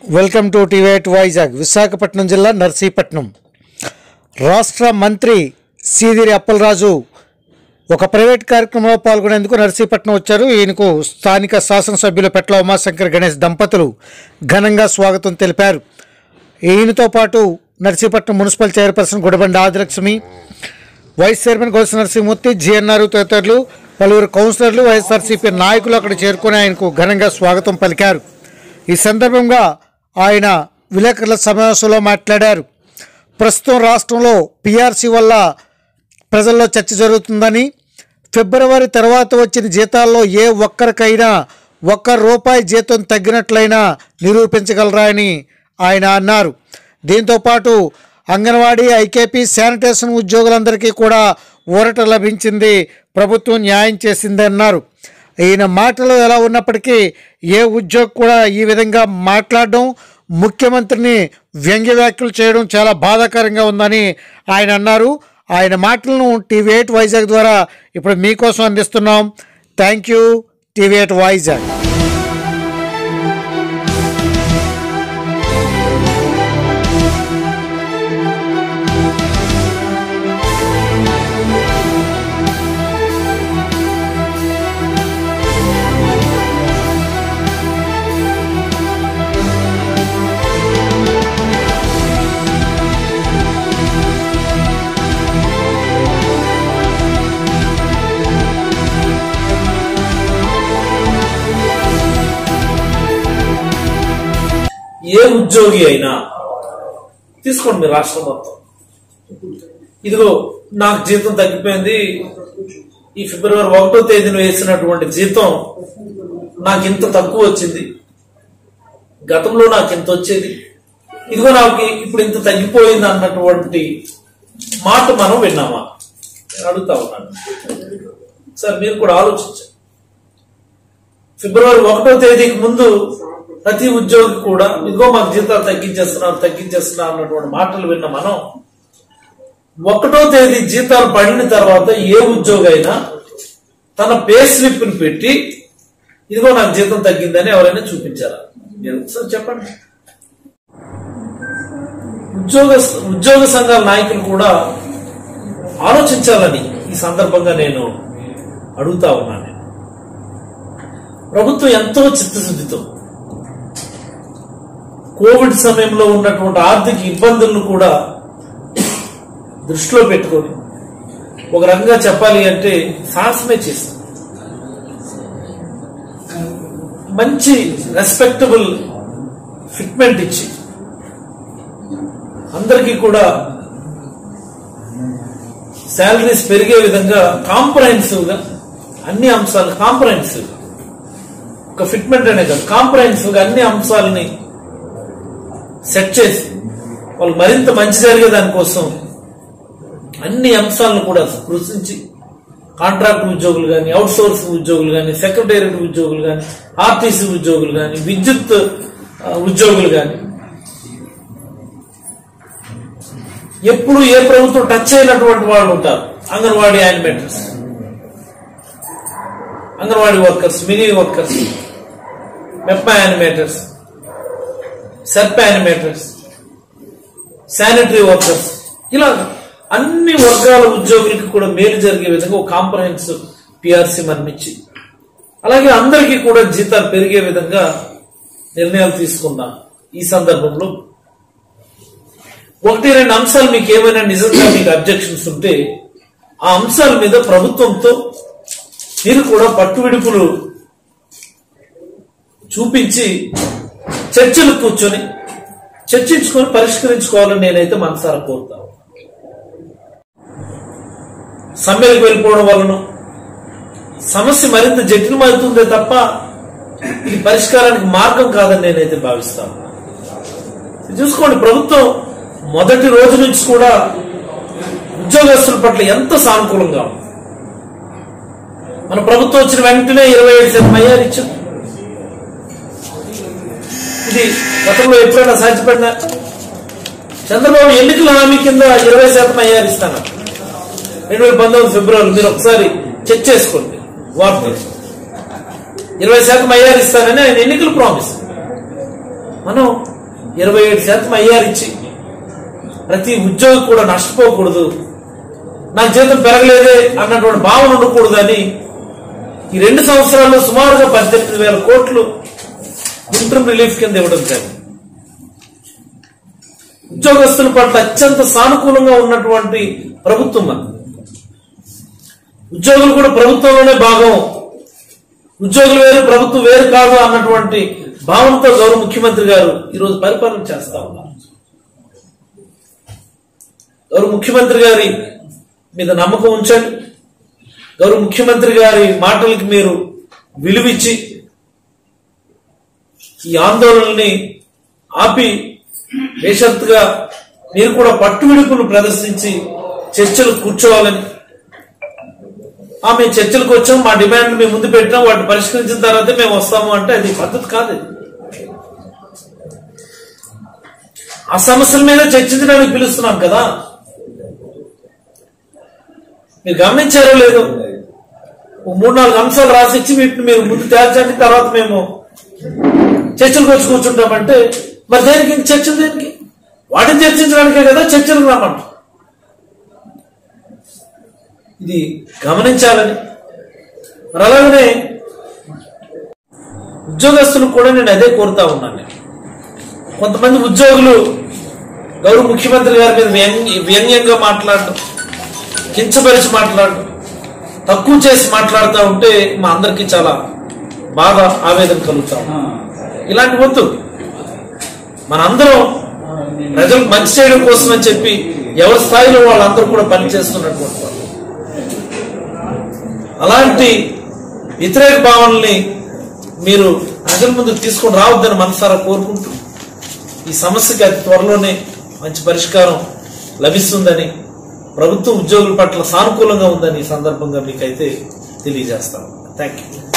Welcome to టీవేట్ వైజాగ్ విశాఖపట్నం జిల్లా నర్సీపట్నం రాష్ట్ర మంత్రి సీదిరి అప్పలరాజు ఒక ప్రైవేట్ కార్యక్రమంలో పాల్గొనేందుకు నర్సీపట్నం వచ్చారు ఈయనకు స్థానిక శాసనసభ్యులు పెట్ల ఉమాశంకర్ గణేష్ దంపతులు ఘనంగా స్వాగతం తెలిపారు ఈయనతో పాటు Narsipatnam municipal chairperson Gudabandi Adilakshmi vice chairman Golusu Narasimhamurthy GNR తదితరులు పలువురు కౌన్సిలర్లు వైఎస్ఆర్సీపీ నాయకులు అక్కడ చేరుకుని ఆయనకు ఘనంగా స్వాగతం పలికారు ఈ సందర్భంగా ఆయన విలేకరుల సమావేశంలో మాట్లాడారు ప్రస్తుతం రాష్ట్రంలో పీఆర్సీ వల్ల ప్రజల్లో చర్చ జరుగుతుందని ఫిబ్రవరి తర్వాత వచ్చిన జీతాల్లో ఏ ఒక్కరికైనా ఒక్క రూపాయి జీతం తగ్గినట్లయినా నిరూపించగలరా అని ఆయన అన్నారు దీంతోపాటు అంగన్వాడీ ఐకేపీ శానిటేషన్ ఉద్యోగులందరికీ కూడా ఊరట లభించింది ప్రభుత్వం న్యాయం చేసింది అన్నారు ఈయన మాటలు ఎలా ఉన్నప్పటికీ ఏ ఉద్యోగి కూడా ఈ విధంగా మాట్లాడడం ముఖ్యమంత్రిని వ్యంగ్య వ్యాఖ్యలు చేయడం చాలా బాధాకరంగా ఉందని ఆయన అన్నారు ఆయన మాటలను టీవీ ఎయిట్ వైజాగ్ ద్వారా ఇప్పుడు మీకోసం అందిస్తున్నాం thank you TV eight Vizag ఏ ఉద్యోగి అయినా తీసుకోండి మీరు రాష్ట్రం మొత్తం ఇదిగో నాకు జీతం తగ్గిపోయింది ఈ ఫిబ్రవరి ఒకటో తేదీన వేసినటువంటి జీతం నాకు ఇంత తక్కువ వచ్చింది గతంలో నాకు ఇంత వచ్చేది ఇదిగో నాకు ఇప్పుడు ఇంత తగ్గిపోయింది అన్నటువంటి మాట మనం విన్నామా నేను అడుగుతా ఉన్నాను సార్ మీరు కూడా ఆలోచించండి ఫిబ్రవరి ఒకటో తేదీకి ముందు ప్రతి ఉద్యోగి కూడా ఇదిగో మాకు జీతాలు తగ్గించేస్తున్నారు తగ్గించేస్తున్నారు అన్నటువంటి మాటలు విన్న మనం ఒకటో తేదీ జీతాలు పడిన తర్వాత ఏ ఉద్యోగి అయినా తన పే స్లిప్ ని పెట్టి ఇదిగో నాకు జీతం తగ్గిందని ఎవరైనా చూపించారా మీరు ఒకసారి చెప్పండి ఉద్యోగ ఉద్యోగ సంఘాల నాయకులు కూడా ఆలోచించాలని ఈ సందర్భంగా నేను అడుగుతా ఉన్నాను నేను. ప్రభుత్వం ఎంతో చిత్తశుద్ధితో కోవిడ్ సమయంలో ఉన్నటువంటి ఆర్థిక ఇబ్బందులను కూడా దృష్టిలో పెట్టుకొని ఒక రకంగా చెప్పాలి అంటే సాహసమే చేసింది మంచి రెస్పెక్టబుల్ ఫిట్మెంట్ ఇచ్చి అందరికీ కూడా శాలరీస్ పెరిగే విధంగా కాంప్రహెన్సివ్ గా అన్ని అంశాలు కాంప్రహెన్సివ్ ఒక ఫిట్మెంట్ అనే కాదు కాంప్రహెన్సివ్ గా అన్ని అంశాలని సెట్ చేసి వాళ్ళు మరింత మంచి జరిగే దానికోసం అన్ని అంశాలను కూడా కృషించి కాంట్రాక్ట్ ఉద్యోగులు కానీ అవుట్ సోర్స్ ఉద్యోగులు కానీ సెక్రటేరియట్ ఉద్యోగులు కానీ ఆర్టీసీ ఉద్యోగులు కానీ విద్యుత్ ఆ, ఉద్యోగులు కానీ ఎప్పుడు ఏ ప్రభుత్వం టచ్ అయినటువంటి వాళ్ళు ఉంటారు anganwadi animators anganwadi workers mini workers MEPMA animators SERP animators sanitary workers ఇలా అన్ని వర్గాల ఉద్యోగులకి కూడా మేలు జరిగే విధంగా ఒక కాంప్రహెన్సివ్ పిఆర్సీ మరణించి అలాగే అందరికీ కూడా జీతాలు పెరిగే విధంగా నిర్ణయాలు తీసుకుందాం ఈ సందర్భంలో ఒకటి రెండు అంశాలు మీకు ఏమైనా నిజంగా మీకు అబ్జెక్షన్స్ ఉంటే ఆ అంశాల మీద ప్రభుత్వంతో మీరు కూడా పట్టు విడుపులు చూపించి చర్చలు కూర్చొని చర్చించుకొని పరిష్కరించుకోవాలని నేనైతే మనసారా కోరుతాను సమ్మెలకు వెళ్ళిపోవడం వలన సమస్య మరింత జటిలమవుతుందే తప్ప ఇది పరిష్కారానికి మార్గం కాదని నేనైతే భావిస్తాను ఇది చూసుకోండి ప్రభుత్వం మొదటి రోజు నుంచి కూడా ఉద్యోగస్తుల పట్ల ఎంత సానుకూలంగా ఉంది మన ప్రభుత్వం వచ్చిన వెంటనే ఇరవై ఏడు శాతం అయ్యారు ఇచ్చింది ఇది గతంలో ఎప్పుడైనా సాధ్యపడిన చంద్రబాబు ఎన్నికల హామీ కింద ఇరవై శాతం అయ్యారు ఇస్తాను రెండు వేల పంతొమ్మిది ఫిబ్రవరి మీరు ఒకసారి చెక్ చేసుకోండి వార్త ఇరవై శాతం అయ్యారు ఇస్తానని ఆయన ఎన్నికలు ప్రామిస్ మనం ఇరవై ఏడు శాతం ఐఆర్ ఇచ్చి ప్రతి ఉద్యోగి కూడా నష్టపోకూడదు నా జీతం పెరగలేదే అన్నటువంటి భావన ఉండకూడదని ఈ రెండు సంవత్సరాల్లో సుమారుగా పద్దెనిమిది వేల కోట్లు ఇంటర్మ్ రిలీఫ్ కింద ఇవ్వడం జరిగింది ఉద్యోగస్తుల పట్ల అత్యంత సానుకూలంగా ఉన్నటువంటి ప్రభుత్వం అది ఉద్యోగులు కూడా ప్రభుత్వంలోనే భాగం ఉద్యోగులు వేరు ప్రభుత్వం వేరు కాదు అన్నటువంటి భావనతో గౌరవ ముఖ్యమంత్రి గారు ఈరోజు పరిపాలన చేస్తా ఉన్నారు గౌరవ ముఖ్యమంత్రి గారి మీద నమ్మకం ఉంచండి గౌరవ ముఖ్యమంత్రి గారి మాటలకి మీరు విలువిచ్చి ఈ ఆందోళనని ఆపి బేషరతుగా మీరు కూడా పట్టువిడుపును ప్రదర్శించి చర్చలు కూర్చోవాలని ఆ మేము చర్చలకు వచ్చాం మా డిమాండ్ మేము ముందు పెట్టాం వాటిని పరిష్కరించిన తర్వాత మేము వస్తాము అంటే అది పద్ధతి కాదు ఇది. ఆ సమస్యల మీద చర్చించడానికి పిలుస్తున్నాం కదా మీరు గమనించారో లేదో ఓ మూడు నాలుగు అంశాలు రాసిచ్చి వీటిని మీరు ముందు తేల్చండి తర్వాత మేము చర్చలకు వచ్చి కూర్చుంటామంటే మరి దేనికి ఇంక చర్చలు దేనికి వాటిని చర్చించడానికే కదా చర్చలకు రమ్మంట ఇది గమనించాలని మరి అలాగనే ఉద్యోగస్తులు కూడా నేను అదే కోరుతా ఉన్నాను నేను. కొంతమంది ఉద్యోగులు గౌరవ ముఖ్యమంత్రి గారి మీద వ్యంగ్య- వ్యంగ్యంగా మాట్లాడటం కించపరిచి మాట్లాడటం తక్కువ చేసి మాట్లాడుతూ ఉంటే మా అందరికీ చాలా బాధ ఆవేదన కలుగుతా ఉంది. ఇలాంటి వద్దు మనందరం ప్రజలకు మంచి చేయడం కోసం అని చెప్పి ఎవరి స్థాయిలో వాళ్ళందరూ కూడా పనిచేస్తున్నటువంటి వాళ్ళు అలాంటి వ్యతిరేక భావనల్ని మీరు ప్రజల ముందుకు తీసుకొని రావద్దని మనసారా కోరుకుంటూ ఈ సమస్యకి అతి త్వరలోనే మంచి పరిష్కారం లభిస్తుందని ప్రభుత్వ ఉద్యోగుల పట్ల సానుకూలంగా ఉందని ఈ సందర్భంగా మీకైతే తెలియజేస్తాను థ్యాంక్ యూ